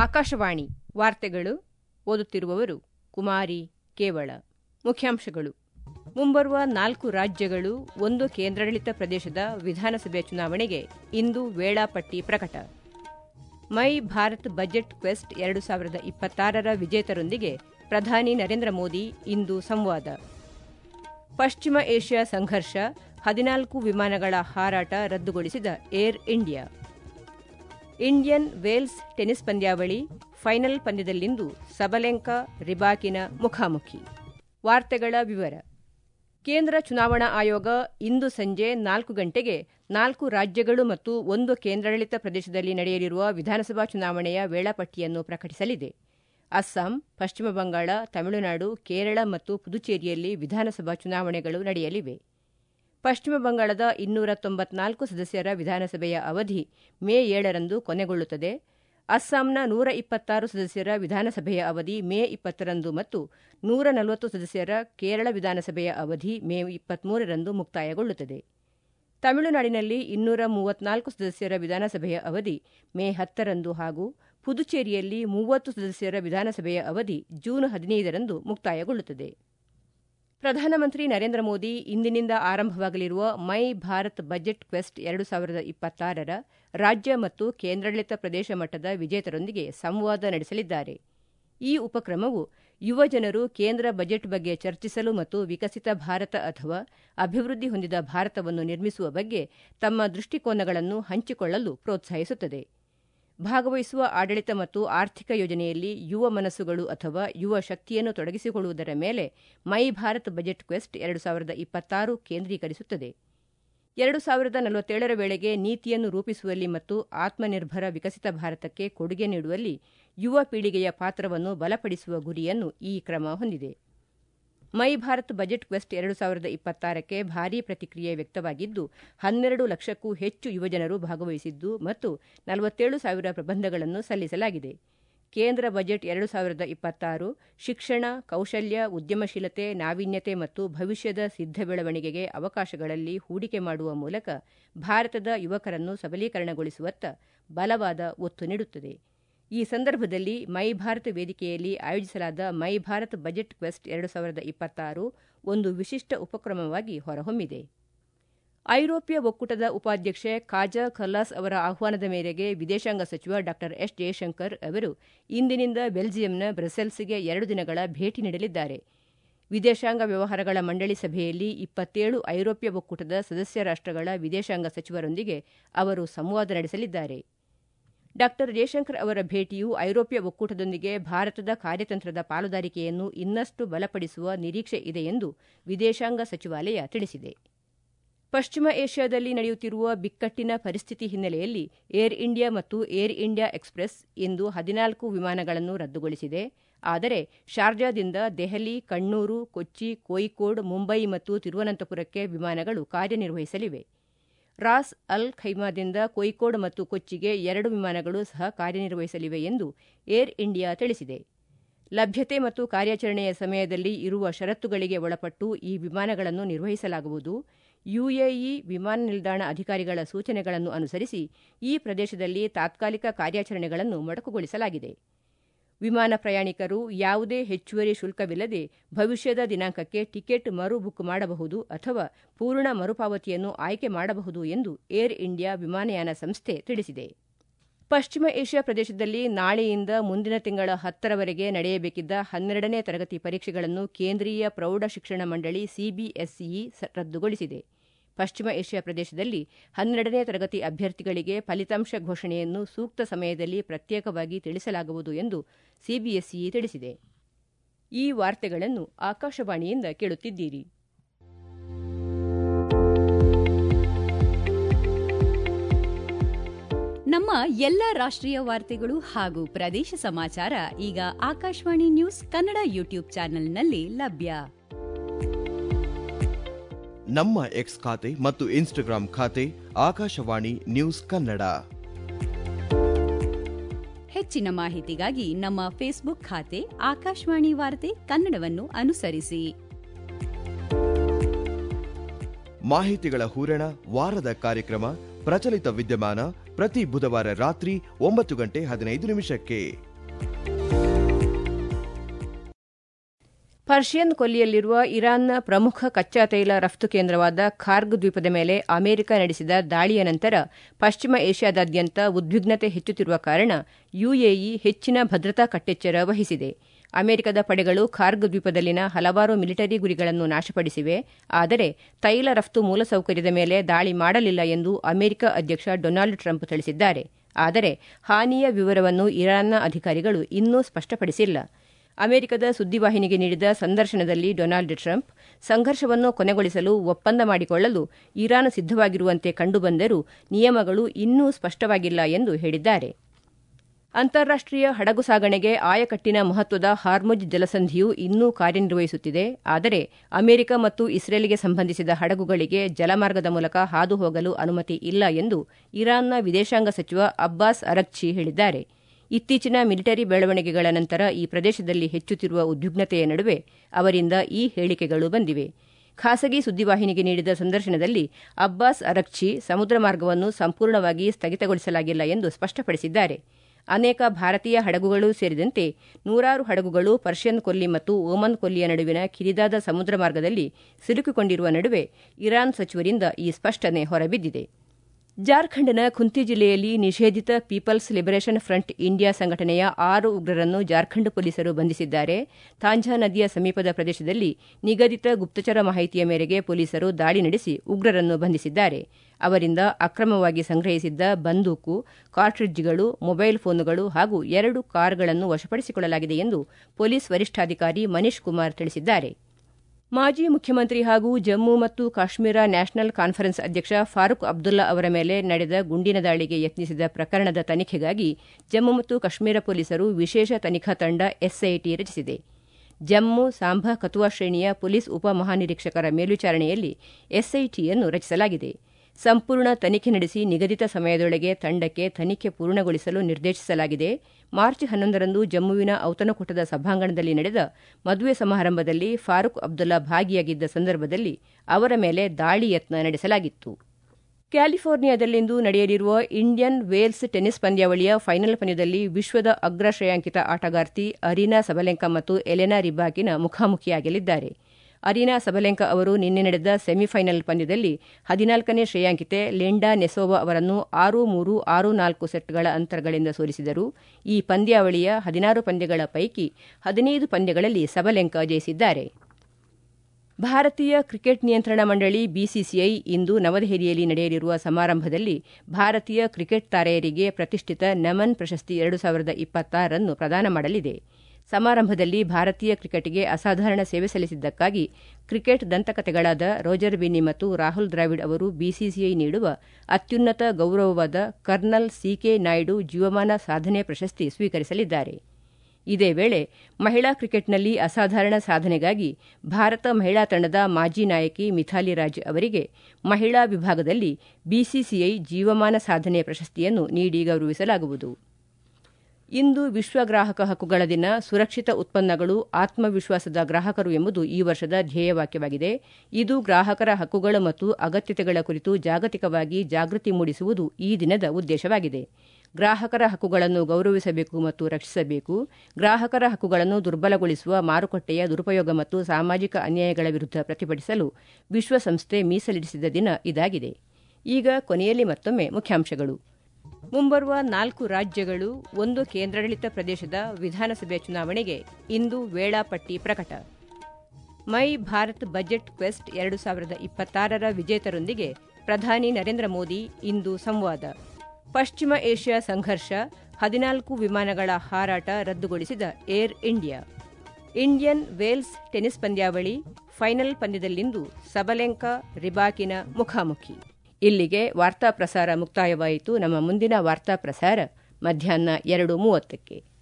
ಆಕಾಶವಾಣಿ ವಾರ್ತೆಗಳು ಓದುತ್ತಿರುವವರು ಕುಮಾರಿ ಕೇವಳ ಮುಖ್ಯಾಂಶಗಳು ಮುಂಬರುವ ನಾಲ್ಕು ರಾಜ್ಯಗಳು ಒಂದು ಕೇಂದ್ರಾಡಳಿತ ಪ್ರದೇಶದ ವಿಧಾನಸಭೆ ಚುನಾವಣೆಗೆ ಇಂದು ವೇಳಾಪಟ್ಟಿ ಪ್ರಕಟ ಮೈ ಭಾರತ್ ಬಜೆಟ್ ಕ್ವೆಸ್ಟ್ ಎರಡು ಸಾವಿರದ ಇಪ್ಪತ್ತಾರರ ವಿಜೇತರೊಂದಿಗೆ ಪ್ರಧಾನಿ ನರೇಂದ್ರ ಮೋದಿ ಇಂದು ಸಂವಾದ ಪಶ್ಚಿಮ ಏಷ್ಯಾ ಸಂಘರ್ಷ ಹದಿನಾಲ್ಕು ವಿಮಾನಗಳ ಹಾರಾಟ ರದ್ದುಗೊಳಿಸಿದ air India Indian Wells tennis ಪಂದ್ಯಾವಳಿ ಫೈನಲ್ ಪಂದ್ಯದಲ್ಲಿಂದು ಸಬಲೆಂಕಾ ರಿಬಾಕಿನ ಮುಖಾಮುಖಿ ವಾರ್ತೆಗಳ ವಿವರ ಕೇಂದ್ರ ಚುನಾವಣಾ ಆಯೋಗ ಇಂದು ಸಂಜೆ ನಾಲ್ಕು ಗಂಟೆಗೆ ನಾಲ್ಕು ರಾಜ್ಯಗಳು ಮತ್ತು ಒಂದು ಕೇಂದ್ರಾಡಳಿತ ಪ್ರದೇಶದಲ್ಲಿ ನಡೆಯಲಿರುವ ವಿಧಾನಸಭಾ ಚುನಾವಣೆಯ ವೇಳಾಪಟ್ಟಿಯನ್ನು ಪ್ರಕಟಿಸಲಿದೆ ಅಸ್ಸಾಂ ಪಶ್ಚಿಮ ಬಂಗಾಳ ತಮಿಳುನಾಡು ಕೇರಳ ಮತ್ತು ಪುದುಚೇರಿಯಲ್ಲಿ ವಿಧಾನಸಭಾ ಚುನಾವಣೆಗಳು ನಡೆಯಲಿವೆ ಪಶ್ಚಿಮ ಬಂಗಾಳದ ಇನ್ನೂರ ತೊಂಬತ್ನಾಲ್ಕು ಸದಸ್ಯರ ವಿಧಾನಸಭೆಯ ಅವಧಿ ಮೇ ಏಳರಂದು ಕೊನೆಗೊಳ್ಳುತ್ತದೆ ಅಸ್ಸಾಂನ ನೂರ ಇಪ್ಪತ್ತಾರು ಸದಸ್ಯರ ವಿಧಾನಸಭೆಯ ಅವಧಿ ಮೇ ಇಪ್ಪತ್ತರಂದು ಮತ್ತು ನೂರ ನಲವತ್ತು ಸದಸ್ಯರ ಕೇರಳ ವಿಧಾನಸಭೆಯ ಅವಧಿ ಮೇ ಇಪ್ಪತ್ಮೂರರಂದು ಮುಕ್ತಾಯಗೊಳ್ಳುತ್ತದೆ ತಮಿಳುನಾಡಿನಲ್ಲಿ ಇನ್ನೂರ ಮೂವತ್ನಾಲ್ಕು ಸದಸ್ಯರ ವಿಧಾನಸಭೆಯ ಅವಧಿ ಮೇ ಹತ್ತರಂದು ಹಾಗೂ ಪುದುಚೇರಿಯಲ್ಲಿ ಮೂವತ್ತು ಸದಸ್ಯರ ವಿಧಾನಸಭೆಯ ಅವಧಿ ಜೂನ್ ಹದಿನೈದರಂದು ಮುಕ್ತಾಯಗೊಳ್ಳುತ್ತದೆ ಪ್ರಧಾನಮಂತ್ರಿ ನರೇಂದ್ರ ಮೋದಿ ಇಂದಿನಿಂದ ಆರಂಭವಾಗಲಿರುವ ಮೈ ಭಾರತ್ ಬಜೆಟ್ ಕ್ವೆಸ್ಟ್ ಎರಡು ಸಾವಿರದ ಇಪ್ಪತ್ತಾರರ ರಾಜ್ಯ ಮತ್ತು ಕೇಂದ್ರಾಡಳಿತ ಪ್ರದೇಶ ಮಟ್ಟದ ವಿಜೇತರೊಂದಿಗೆ ಸಂವಾದ ನಡೆಸಲಿದ್ದಾರೆ ಈ ಉಪಕ್ರಮವು ಯುವಜನರು ಕೇಂದ್ರ ಬಜೆಟ್ ಬಗ್ಗೆ ಚರ್ಚಿಸಲು ಮತ್ತು ವಿಕಸಿತ ಭಾರತ ಅಥವಾ ಅಭಿವೃದ್ಧಿ ಹೊಂದಿದ ಭಾರತವನ್ನು ನಿರ್ಮಿಸುವ ಬಗ್ಗೆ ತಮ್ಮ ದೃಷ್ಟಿಕೋನಗಳನ್ನು ಹಂಚಿಕೊಳ್ಳಲು ಪ್ರೋತ್ಸಾಹಿಸುತ್ತದೆ ಭಾಗವಹಿಸುವ ಆಡಳಿತ ಮತ್ತು ಆರ್ಥಿಕ ಯೋಜನೆಯಲ್ಲಿ ಯುವ ಮನಸ್ಸುಗಳು ಅಥವಾ ಯುವ ಶಕ್ತಿಯನ್ನು ತೊಡಗಿಸಿಕೊಳ್ಳುವುದರ ಮೇಲೆ ಮೈ ಭಾರತ್ ಬಜೆಟ್ ಕ್ವೆಸ್ಟ್ ಎರಡು ಸಾವಿರದ ಇಪ್ಪತ್ತಾರು ಕೇಂದ್ರೀಕರಿಸುತ್ತದೆ ಎರಡು ಸಾವಿರದ ನಲವತ್ತೇಳರ ವೇಳೆಗೆ ನೀತಿಯನ್ನು ರೂಪಿಸುವಲ್ಲಿ ಮತ್ತು ಆತ್ಮನಿರ್ಭರ ವಿಕಸಿತ ಭಾರತಕ್ಕೆ ಕೊಡುಗೆ ನೀಡುವಲ್ಲಿ ಯುವ ಪೀಳಿಗೆಯ ಪಾತ್ರವನ್ನು ಬಲಪಡಿಸುವ ಗುರಿಯನ್ನು ಈ ಕ್ರಮ ಹೊಂದಿದೆ ಮೈ ಭಾರತ್ ಬಜೆಟ್ ಕ್ವೆಸ್ಟ್ ಎರಡು ಸಾವಿರದ ಇಪ್ಪತ್ತಾರಕ್ಕೆ ಭಾರೀ ಪ್ರತಿಕ್ರಿಯೆ ವ್ಯಕ್ತವಾಗಿದ್ದು ಹನ್ನೆರಡು ಲಕ್ಷಕ್ಕೂ ಹೆಚ್ಚು ಯುವಜನರು ಭಾಗವಹಿಸಿದ್ದು ಮತ್ತು ನಲವತ್ತೇಳು ಸಾವಿರ ಪ್ರಬಂಧಗಳನ್ನು ಸಲ್ಲಿಸಲಾಗಿದೆ ಕೇಂದ್ರ ಬಜೆಟ್ ಎರಡು ಸಾವಿರದ ಇಪ್ಪತ್ತಾರು ಶಿಕ್ಷಣ ಕೌಶಲ್ಯ ಉದ್ಯಮಶೀಲತೆ ನಾವೀನ್ಯತೆ ಮತ್ತು ಭವಿಷ್ಯದ ಸಿದ್ಧ ಬೆಳವಣಿಗೆಗೆ ಅವಕಾಶಗಳಲ್ಲಿ ಹೂಡಿಕೆ ಮಾಡುವ ಮೂಲಕ ಭಾರತದ ಯುವಕರನ್ನು ಸಬಲೀಕರಣಗೊಳಿಸುವತ್ತ ಬಲವಾದ ಒತ್ತು ನೀಡುತ್ತದೆ ಈ ಸಂದರ್ಭದಲ್ಲಿ ಮೈ ಭಾರತ್ ವೇದಿಕೆಯಲ್ಲಿ ಆಯೋಜಿಸಲಾದ ಮೈ ಭಾರತ್ ಬಜೆಟ್ ಕ್ವೆಸ್ಟ್ ಎರಡು ಸಾವಿರದ ಇಪ್ಪತ್ತಾರು ಒಂದು ವಿಶಿಷ್ಟ ಉಪಕ್ರಮವಾಗಿ ಹೊರಹೊಮ್ಮಿದೆ ಐರೋಪ್ಯ ಒಕ್ಕೂಟದ ಉಪಾಧ್ಯಕ್ಷೆ ಕಾಜಾ ಖಲ್ಲಾಸ್ ಅವರ ಆಹ್ವಾನದ ಮೇರೆಗೆ ವಿದೇಶಾಂಗ ಸಚಿವ ಡಾ ಎಸ್ ಜಯಶಂಕರ್ ಅವರು ಇಂದಿನಿಂದ ಬೆಲ್ಜಿಯಂನ ಬ್ರಸೆಲ್ಸ್ಗೆ ಎರಡು ದಿನಗಳ ಭೇಟಿ ನೀಡಲಿದ್ದಾರೆ ವಿದೇಶಾಂಗ ವ್ಯವಹಾರಗಳ ಮಂಡಳಿ ಸಭೆಯಲ್ಲಿ ಇಪ್ಪತ್ತೇಳು ಐರೋಪ್ಯ ಒಕ್ಕೂಟದ ಸದಸ್ಯ ರಾಷ್ಟಗಳ ವಿದೇಶಾಂಗ ಸಚಿವರೊಂದಿಗೆ ಅವರು ಸಂವಾದ ನಡೆಸಲಿದ್ದಾರೆ ಡಾ ಜಯಶಂಕರ್ ಅವರ ಭೇಟಿಯು ಐರೋಪ್ಯ ಒಕ್ಕೂಟದೊಂದಿಗೆ ಭಾರತದ ಕಾರ್ಯತಂತ್ರದ ಪಾಲುದಾರಿಕೆಯನ್ನು ಇನ್ನಷ್ಟು ಬಲಪಡಿಸುವ ನಿರೀಕ್ಷೆ ಇದೆ ಎಂದು ವಿದೇಶಾಂಗ ಸಚಿವಾಲಯ ತಿಳಿಸಿದೆ ಪಶ್ಚಿಮ ಏಷ್ಯಾದಲ್ಲಿ ನಡೆಯುತ್ತಿರುವ ಬಿಕ್ಕಟ್ಟಿನ ಪರಿಸ್ಥಿತಿ ಹಿನ್ನೆಲೆಯಲ್ಲಿ ಏರ್ ಇಂಡಿಯಾ ಮತ್ತು ಏರ್ ಇಂಡಿಯಾ ಎಕ್ಸ್ಪ್ರೆಸ್ ಇಂದು ಹದಿನಾಲ್ಕು ವಿಮಾನಗಳನ್ನು ರದ್ದುಗೊಳಿಸಿದೆ ಆದರೆ ಶಾರ್ಜಾದಿಂದ ದೆಹಲಿ ಕಣ್ಣೂರು ಕೊಚ್ಚಿ ಕೋಯಿಕೋಡ್ ಮುಂಬೈ ಮತ್ತು ತಿರುವನಂತಪುರಕ್ಕೆ ವಿಮಾನಗಳು ಕಾರ್ಯನಿರ್ವಹಿಸಲಿವೆ ರಾಸ್ ಅಲ್ ಖೈಮಾದಿಂದ ಕೋಯಿಕೋಡ್ ಮತ್ತು ಕೊಚ್ಚಿಗೆ ಎರಡು ವಿಮಾನಗಳು ಸಹ ಕಾರ್ಯನಿರ್ವಹಿಸಲಿವೆ ಎಂದು ಏರ್ ಇಂಡಿಯಾ ತಿಳಿಸಿದೆ ಲಭ್ಯತೆ ಮತ್ತು ಕಾರ್ಯಾಚರಣೆಯ ಸಮಯದಲ್ಲಿ ಇರುವ ಷರತ್ತುಗಳಿಗೆ ಒಳಪಟ್ಟು ಈ ವಿಮಾನಗಳನ್ನು ನಿರ್ವಹಿಸಲಾಗುವುದು ಯುಎಇ ವಿಮಾನ ನಿಲ್ದಾಣ ಅಧಿಕಾರಿಗಳ ಸೂಚನೆಗಳನ್ನು ಅನುಸರಿಸಿ ಈ ಪ್ರದೇಶದಲ್ಲಿ ತಾತ್ಕಾಲಿಕ ಕಾರ್ಯಾಚರಣೆಗಳನ್ನು ಮೊಟಕುಗೊಳಿಸಲಾಗಿದೆ ವಿಮಾನ ಪ್ರಯಾಣಿಕರು ಯಾವುದೇ ಹೆಚ್ಚುವರಿ ಶುಲ್ಕವಿಲ್ಲದೆ ಭವಿಷ್ಯದ ದಿನಾಂಕಕ್ಕೆ ಟಿಕೆಟ್ ಮರು ಬುಕ್ ಮಾಡಬಹುದು ಅಥವಾ ಪೂರ್ಣ ಮರುಪಾವತಿಯನ್ನು ಆಯ್ಕೆ ಮಾಡಬಹುದು ಎಂದು ಏರ್ ಇಂಡಿಯಾ ವಿಮಾನಯಾನ ಸಂಸ್ಥೆ ತಿಳಿಸಿದೆ ಪಶ್ಚಿಮ ಏಷ್ಯಾ ಪ್ರದೇಶದಲ್ಲಿ ನಾಳೆಯಿಂದ ಮುಂದಿನ ತಿಂಗಳ ಹತ್ತರವರೆಗೆ ನಡೆಯಬೇಕಿದ್ದ ಹನ್ನೆರಡನೇ ತರಗತಿ ಪರೀಕ್ಷೆಗಳನ್ನು ಕೇಂದ್ರೀಯ ಪ್ರೌಢ ಶಿಕ್ಷಣ ಮಂಡಳಿ ಸಿಬಿಎಸ್ಇ ರದ್ದುಗೊಳಿಸಿದೆ ಪಶ್ಚಿಮ ಏಷ್ಯಾ ಪ್ರದೇಶದಲ್ಲಿ ಹನ್ನೆರಡನೇ ತರಗತಿ ಅಭ್ಯರ್ಥಿಗಳಿಗೆ ಫಲಿತಾಂಶ ಘೋಷಣೆಯನ್ನು ಸೂಕ್ತ ಸಮಯದಲ್ಲಿ ಪ್ರತ್ಯೇಕವಾಗಿ ತಿಳಿಸಲಾಗುವುದು ಎಂದು ಸಿಬಿಎಸ್ಇ ತಿಳಿಸಿದೆ ಈ ವಾರ್ತೆಗಳನ್ನು ಆಕಾಶವಾಣಿಯಿಂದ ಕೇಳುತ್ತಿದ್ದೀರಿ ನಮ್ಮ ಎಲ್ಲ ರಾಷ್ಟ್ರೀಯ ವಾರ್ತೆಗಳು ಹಾಗೂ ಪ್ರದೇಶ ಸಮಾಚಾರ ಈಗ ಆಕಾಶವಾಣಿ ನ್ಯೂಸ್ ಕನ್ನಡ ಯೂಟ್ಯೂಬ್ ಚಾನೆಲ್ನಲ್ಲಿ ಲಭ್ಯ ನಮ್ಮ ಎಕ್ಸ್ ಖಾತೆ ಮತ್ತು ಇನ್ಸ್ಟಾಗ್ರಾಂ ಖಾತೆ ಆಕಾಶವಾಣಿ ನ್ಯೂಸ್ ಕನ್ನಡ ಹೆಚ್ಚಿನ ಮಾಹಿತಿಗಾಗಿ ನಮ್ಮ ಫೇಸ್ಬುಕ್ ಖಾತೆ ಆಕಾಶವಾಣಿ ವಾರ್ತೆ ಕನ್ನಡವನ್ನು ಅನುಸರಿಸಿ ಮಾಹಿತಿಗಳ ಹೂರಣ ವಾರದ ಕಾರ್ಯಕ್ರಮ ಪ್ರಚಲಿತ ವಿದ್ಯಮಾನ ಪ್ರತಿ ಬುಧವಾರ ರಾತ್ರಿ ಒಂಬತ್ತು ಗಂಟೆ ಹದಿನೈದು ನಿಮಿಷಕ್ಕೆ ಪರ್ಷಿಯನ್ ಕೊಲ್ಲಿಯಲ್ಲಿರುವ ಇರಾನ್ನ ಪ್ರಮುಖ ಕಚ್ಚಾ ತೈಲ ರಫ್ತು ಕೇಂದ್ರವಾದ ಖಾರ್ಗ್ ದ್ವೀಪದ ಮೇಲೆ ಅಮೆರಿಕ ನಡೆಸಿದ ದಾಳಿಯ ನಂತರ ಪಶ್ಚಿಮ ಏಷ್ಯಾದಾದ್ಯಂತ ಉದ್ವಿಗ್ನತೆ ಹೆಚ್ಚುತ್ತಿರುವ ಕಾರಣ ಯುಎಇ ಹೆಚ್ಚಿನ ಭದ್ರತಾ ಕಟ್ಟೆಚ್ಚರ ವಹಿಸಿದೆ ಅಮೆರಿಕದ ಪಡೆಗಳು ಖಾರ್ಗ್ ದ್ವೀಪದಲ್ಲಿನ ಹಲವಾರು ಮಿಲಿಟರಿ ಗುರಿಗಳನ್ನು ನಾಶಪಡಿಸಿವೆ ಆದರೆ ತೈಲ ರಫ್ತು ಮೂಲಸೌಕರ್ಯದ ಮೇಲೆ ದಾಳಿ ಮಾಡಲಿಲ್ಲ ಎಂದು ಅಮೆರಿಕ ಅಧ್ಯಕ್ಷ ಡೊನಾಲ್ಡ್ ಟ್ರಂಪ್ ತಿಳಿಸಿದ್ದಾರೆ ಆದರೆ ಹಾನಿಯ ವಿವರವನ್ನು ಇರಾನ್ನ ಅಧಿಕಾರಿಗಳು ಇನ್ನೂ ಸ್ಪಷ್ಟಪಡಿಸಿಲ್ಲ ಅಮೆರಿಕದ ಸುದ್ದಿವಾಹಿನಿಗೆ ನೀಡಿದ ಸಂದರ್ಶನದಲ್ಲಿ ಡೊನಾಲ್ಡ್ ಟ್ರಂಪ್ ಸಂಘರ್ಷವನ್ನು ಕೊನೆಗೊಳಿಸಲು ಒಪ್ಪಂದ ಮಾಡಿಕೊಳ್ಳಲು ಇರಾನ್ ಸಿದ್ದವಾಗಿರುವಂತೆ ಕಂಡುಬಂದರೂ ನಿಯಮಗಳು ಇನ್ನೂ ಸ್ಪಷ್ಟವಾಗಿಲ್ಲ ಎಂದು ಹೇಳಿದ್ದಾರೆ ಅಂತಾರಾಷ್ಟೀಯ ಹಡಗು ಸಾಗಣೆಗೆ ಆಯಕಟ್ಟಿನ ಮಹತ್ವದ ಹಾರ್ಮುಜ್ ಜಲಸಂಧಿಯು ಇನ್ನೂ ಕಾರ್ಯನಿರ್ವಹಿಸುತ್ತಿದೆ ಆದರೆ ಅಮೆರಿಕ ಮತ್ತು ಇಸ್ರೇಲ್ಗೆ ಸಂಬಂಧಿಸಿದ ಹಡಗುಗಳಿಗೆ ಜಲಮಾರ್ಗದ ಮೂಲಕ ಹಾದು ಹೋಗಲು ಅನುಮತಿ ಇಲ್ಲ ಎಂದು ಇರಾನ್ನ ವಿದೇಶಾಂಗ ಸಚಿವ ಅಬ್ಬಾಸ್ ಅರಗ್ಚಿ ಹೇಳಿದ್ದಾರೆ ಇತ್ತೀಚಿನ ಮಿಲಿಟರಿ ಬೆಳವಣಿಗೆಗಳ ನಂತರ ಈ ಪ್ರದೇಶದಲ್ಲಿ ಹೆಚ್ಚುತ್ತಿರುವ ಉದ್ವಿಗ್ನತೆಯ ನಡುವೆ ಅವರಿಂದ ಈ ಹೇಳಿಕೆಗಳು ಬಂದಿವೆ ಖಾಸಗಿ ಸುದ್ದಿವಾಹಿನಿಗೆ ನೀಡಿದ ಸಂದರ್ಶನದಲ್ಲಿ ಅಬ್ಬಾಸ್ ಅರಗ್ಚಿ ಸಮುದ್ರ ಮಾರ್ಗವನ್ನು ಸಂಪೂರ್ಣವಾಗಿ ಸ್ಥಗಿತಗೊಳಿಸಲಾಗಿಲ್ಲ ಎಂದು ಸ್ಪಷ್ಟಪಡಿಸಿದ್ದಾರೆ ಅನೇಕ ಭಾರತೀಯ ಹಡಗುಗಳು ಸೇರಿದಂತೆ ನೂರಾರು ಹಡಗುಗಳು ಪರ್ಷಿಯನ್ ಕೊಲ್ಲಿ ಮತ್ತು ಓಮನ್ ಕೊಲ್ಲಿಯ ನಡುವಿನ ಕಿರಿದಾದ ಸಮುದ್ರ ಮಾರ್ಗದಲ್ಲಿ ಸಿಲುಕಿಕೊಂಡಿರುವ ನಡುವೆ ಇರಾನ್ ಸಚಿವರಿಂದ ಈ ಸ್ಪಷ್ಟನೆ ಹೊರಬಿದ್ದಿದೆ ಜಾರ್ಖಂಡ್ನ ಖುಂತಿ ಜಿಲ್ಲೆಯಲ್ಲಿ ನಿಷೇಧಿತ ಪೀಪಲ್ಸ್ ಲಿಬರೇಷನ್ ಫ್ರಂಟ್ ಇಂಡಿಯಾ ಸಂಘಟನೆಯ ಆರು ಉಗ್ರರನ್ನು ಜಾರ್ಖಂಡ್ ಪೊಲೀಸರು ಬಂಧಿಸಿದ್ದಾರೆ ತಾಂಝಾ ನದಿಯ ಸಮೀಪದ ಪ್ರದೇಶದಲ್ಲಿ ನಿಗದಿತ ಗುಪ್ತಚರ ಮಾಹಿತಿಯ ಮೇರೆಗೆ ಪೊಲೀಸರು ದಾಳಿ ನಡೆಸಿ ಉಗ್ರರನ್ನು ಬಂಧಿಸಿದ್ದಾರೆ ಅವರಿಂದ ಅಕ್ರಮವಾಗಿ ಸಂಗ್ರಹಿಸಿದ್ದ ಬಂದೂಕು ಕಾರ್ಟ್ರಿಡ್ಜ್ಗಳು ಮೊಬೈಲ್ ಫೋನುಗಳು ಹಾಗೂ ಎರಡು ಕಾರ್ಗಳನ್ನು ವಶಪಡಿಸಿಕೊಳ್ಳಲಾಗಿದೆ ಎಂದು ಪೊಲೀಸ್ ವರಿಷ್ಠಾಧಿಕಾರಿ ಮನೀಶ್ ಕುಮಾರ್ ತಿಳಿಸಿದ್ದಾರೆ ಮಾಜಿ ಮುಖ್ಯಮಂತ್ರಿ ಹಾಗೂ ಜಮ್ಮು ಮತ್ತು ಕಾಶ್ಮೀರ ನ್ಯಾಷನಲ್ ಕಾನ್ಫರೆನ್ಸ್ ಅಧ್ಯಕ್ಷ ಫಾರೂಕ್ ಅಬ್ದುಲ್ಲಾ ಅವರ ಮೇಲೆ ನಡೆದ ಗುಂಡಿನ ದಾಳಿಗೆ ಯತ್ನಿಸಿದ ಪ್ರಕರಣದ ತನಿಖೆಗಾಗಿ ಜಮ್ಮು ಮತ್ತು ಕಾಶ್ಮೀರ ಪೊಲೀಸರು ವಿಶೇಷ ತನಿಖಾ ತಂಡ ಎಸ್ಐಟಿ ರಚಿಸಿದೆ ಜಮ್ಮು ಸಾಂಬಾ ಕತುವಾ ಶ್ರೇಣಿಯ ಪೊಲೀಸ್ ಉಪಮಹಾನಿರೀಕ್ಷಕರ ಮೇಲ್ವಿಚಾರಣೆಯಲ್ಲಿ ಎಸ್ಐಟಿಯನ್ನು ರಚಿಸಲಾಗಿದೆ ಸಂಪೂರ್ಣ ತನಿಖೆ ನಡೆಸಿ ನಿಗದಿತ ಸಮಯದೊಳಗೆ ತಂಡಕ್ಕೆ ತನಿಖೆ ಪೂರ್ಣಗೊಳಿಸಲು ನಿರ್ದೇಶಿಸಲಾಗಿದೆ ಮಾರ್ಚ್ ಹನ್ನೊಂದರಂದು ಜಮ್ಮುವಿನ ಔತಣಕೂಟದ ಸಭಾಂಗಣದಲ್ಲಿ ನಡೆದ ಮದುವೆ ಸಮಾರಂಭದಲ್ಲಿ ಫಾರೂಕ್ ಅಬ್ದುಲ್ಲಾ ಭಾಗಿಯಾಗಿದ್ದ ಸಂದರ್ಭದಲ್ಲಿ ಅವರ ಮೇಲೆ ದಾಳಿ ಯತ್ನ ನಡೆಸಲಾಗಿತ್ತು ಕ್ಯಾಲಿಫೋರ್ನಿಯಾದಲ್ಲಿಂದು ನಡೆಯಲಿರುವ ಇಂಡಿಯನ್ ವೇಲ್ಸ್ ಟೆನ್ನಿಸ್ ಪಂದ್ಯಾವಳಿಯ ಫೈನಲ್ ಪಂದ್ಯದಲ್ಲಿ ವಿಶ್ವದ ಅಗ್ರ ಶ್ರೇಯಾಂಕಿತ ಆಟಗಾರ್ತಿ ಅರೀನಾ ಸಬಲೆಂಕಾ ಮತ್ತು ಎಲೆನಾ ರಿಬಾಕಿನ ಮುಖಾಮುಖಿಯಾಗಲಿದ್ದಾರೆ ಅರೀನಾ ಸಬಲೆಂಕಾ ಅವರು ನಿನ್ನೆ ನಡೆದ ಸೆಮಿಫೈನಲ್ ಪಂದ್ಯದಲ್ಲಿ ಹದಿನಾಲ್ಕನೇ ಶ್ರೇಯಾಂಕಿತೆ ಲೆಂಡಾ ನೆಸೋವಾ ಅವರನ್ನು ಆರು ಮೂರು ಆರು ನಾಲ್ಕು ಸೆಟ್ಗಳ ಅಂತರಗಳಿಂದ ಸೋಲಿಸಿದರು ಈ ಪಂದ್ಯಾವಳಿಯ ಹದಿನಾರು ಪಂದ್ಯಗಳ ಪೈಕಿ ಹದಿನೈದು ಪಂದ್ಯಗಳಲ್ಲಿ ಸಬಲೆಂಕಾ ಜಯಿಸಿದ್ದಾರೆ ಭಾರತೀಯ ಕ್ರಿಕೆಟ್ ನಿಯಂತ್ರಣ ಮಂಡಳಿ ಬಿಸಿಸಿಐ ಇಂದು ನವದೆಹಲಿಯಲ್ಲಿ ನಡೆಯಲಿರುವ ಸಮಾರಂಭದಲ್ಲಿ ಭಾರತೀಯ ಕ್ರಿಕೆಟ್ ತಾರೆಯರಿಗೆ ಪ್ರತಿಷ್ಠಿತ ನಮನ್ ಪ್ರಶಸ್ತಿ ಎರಡು ಸಾವಿರದ ಇಪ್ಪತ್ತಾರನ್ನು ಪ್ರದಾನ ಮಾಡಲಿದೆ ಸಮಾರಂಭದಲ್ಲಿ ಭಾರತೀಯ ಕ್ರಿಕೆಟ್ಗೆ ಅಸಾಧಾರಣ ಸೇವೆ ಸಲ್ಲಿಸಿದ್ದಕ್ಕಾಗಿ ಕ್ರಿಕೆಟ್ ದಂತಕಥೆಗಳಾದ ರೋಜರ್ ಬಿನ್ನಿ ಮತ್ತು ರಾಹುಲ್ ದ್ರಾವಿಡ್ ಅವರು ಬಿಸಿಸಿಐ ನೀಡುವ ಅತ್ಯುನ್ನತ ಗೌರವವಾದ ಕರ್ನಲ್ ಸಿಕೆ ನಾಯ್ಡು ಜೀವಮಾನ ಸಾಧನೆ ಪ್ರಶಸ್ತಿ ಸ್ವೀಕರಿಸಲಿದ್ದಾರೆ ಇದೇ ವೇಳೆ ಮಹಿಳಾ ಕ್ರಿಕೆಟ್ನಲ್ಲಿ ಅಸಾಧಾರಣ ಸಾಧನೆಗಾಗಿ ಭಾರತ ಮಹಿಳಾ ತಂಡದ ಮಾಜಿ ನಾಯಕಿ ಮಿಥಾಲಿ ರಾಜ್ ಅವರಿಗೆ ಮಹಿಳಾ ವಿಭಾಗದಲ್ಲಿ ಬಿಸಿಸಿಐ ಜೀವಮಾನ ಸಾಧನೆ ಪ್ರಶಸ್ತಿಯನ್ನು ನೀಡಿ ಗೌರವಿಸಲಾಗುವುದು ಇಂದು ವಿಶ್ವ ಗ್ರಾಹಕ ಹಕ್ಕುಗಳ ದಿನ ಸುರಕ್ಷಿತ ಉತ್ಪನ್ನಗಳು ಆತ್ಮವಿಶ್ವಾಸದ ಗ್ರಾಹಕರು ಎಂಬುದು ಈ ವರ್ಷದ ಧ್ಯೇಯವಾಕ್ಯವಾಗಿದೆ ಇದು ಗ್ರಾಹಕರ ಹಕ್ಕುಗಳು ಮತ್ತು ಅಗತ್ಯತೆಗಳ ಕುರಿತು ಜಾಗತಿಕವಾಗಿ ಜಾಗೃತಿ ಮೂಡಿಸುವುದು ಈ ದಿನದ ಉದ್ದೇಶವಾಗಿದೆ ಗ್ರಾಹಕರ ಹಕ್ಕುಗಳನ್ನು ಗೌರವಿಸಬೇಕು ಮತ್ತು ರಕ್ಷಿಸಬೇಕು ಗ್ರಾಹಕರ ಹಕ್ಕುಗಳನ್ನು ದುರ್ಬಲಗೊಳಿಸುವ ಮಾರುಕಟ್ಟೆಯ ದುರುಪಯೋಗ ಮತ್ತು ಸಾಮಾಜಿಕ ಅನ್ಯಾಯಗಳ ವಿರುದ್ಧ ಪ್ರತಿಭಟಿಸಲು ವಿಶ್ವಸಂಸ್ಥೆ ಮೀಸಲಿರಿಸಿದ ದಿನ ಇದಾಗಿದೆ ಈಗ ಕೊನೆಯಲ್ಲಿ ಮತ್ತೊಮ್ಮೆ ಮುಖ್ಯಾಂಶಗಳು ಮುಂಬರುವ ನಾಲ್ಕು ರಾಜ್ಯಗಳು ಒಂದು ಕೇಂದ್ರಾಡಳಿತ ಪ್ರದೇಶದ ವಿಧಾನಸಭೆ ಚುನಾವಣೆಗೆ ಇಂದು ವೇಳಾಪಟ್ಟಿ ಪ್ರಕಟ ಮೈ ಭಾರತ್ ಬಜೆಟ್ ಕ್ವೆಸ್ಟ್ ಎರಡು ಸಾವಿರದ ಇಪ್ಪತ್ತಾರರ ವಿಜೇತರೊಂದಿಗೆ ಪ್ರಧಾನಿ ನರೇಂದ್ರ ಮೋದಿ ಇಂದು ಸಂವಾದ ಪಶ್ಚಿಮ ಏಷ್ಯಾ ಸಂಘರ್ಷ ಹದಿನಾಲ್ಕು ವಿಮಾನಗಳ ಹಾರಾಟ ರದ್ದುಗೊಳಿಸಿದ air India Indian Wells tennis ಪಂದ್ಯಾವಳಿ ಫೈನಲ್ ಪಂದ್ಯದಲ್ಲಿಂದು ಸಬಲೆಂಕಾ ರಿಬಾಕಿನ ಮುಖಾಮುಖಿ ಇಲ್ಲಿಗೆ ವಾರ್ತಾ ಪ್ರಸಾರ ಮುಕ್ತಾಯವಾಯಿತು ನಮ್ಮ ಮುಂದಿನ ವಾರ್ತಾ ಪ್ರಸಾರ ಮಧ್ಯಾಹ್ನ ಎರಡು ಮೂವತ್ತಕ್ಕೆ